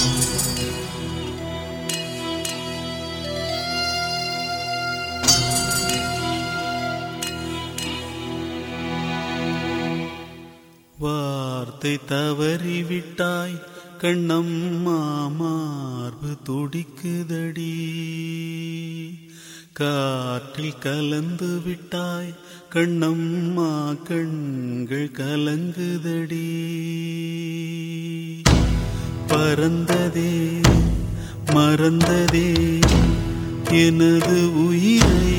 வார்த்தை தவறிவிட்டாய் கண்ணம்மா மார்பு துடிக்குதடி காற்றில் கலந்து விட்டாய் கண்ணம்மா கண்கள் கலங்குதடி பறந்ததே மறந்ததே எனது உயிரை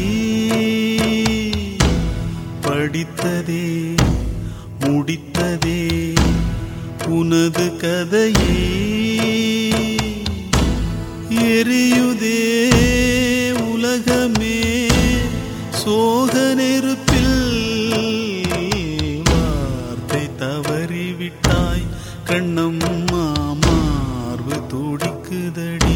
படித்ததே முடித்ததே உனது கதையை எரியுதே உலகமே சோக நெருப்பில் வார்த்தை தவறிவிட்டாய் கண்ணம்மா மார்பு துடிக்குதடி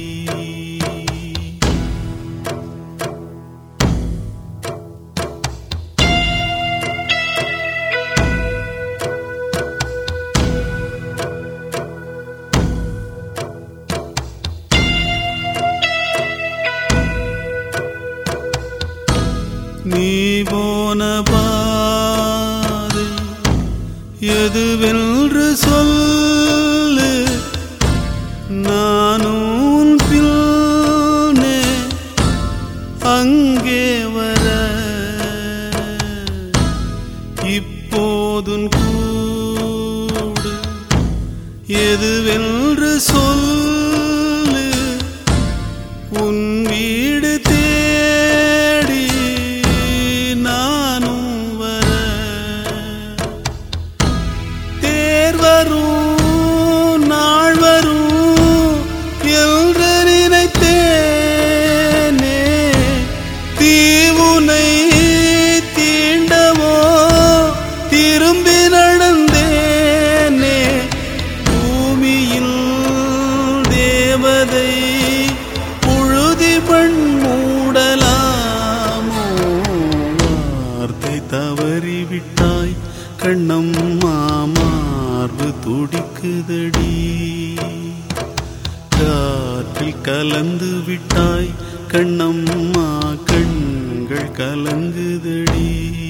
நீ போன பாதை எதுவென்று சொல்லு நானும் பின்னே அங்கே வர இப்போதும் கூடு எதுவென்று சொல்லு உன் வீடு தேடி நானும் வர தேர் வரும் நாள் வரும் என்று நினைத்தேனே தீவுனை தீண்டவோ திரும்பி நடந்தேனே பூமியில் தேவதை புழுதி பண் மூடலாமோ வார்த்தை தவறிவிட்டாய் கண்ணம்மா மார்பு துடிக்குதடி காற்றில் கலந்து விட்டாய் கண்ணம்மா கண்கள் கலங்குதடி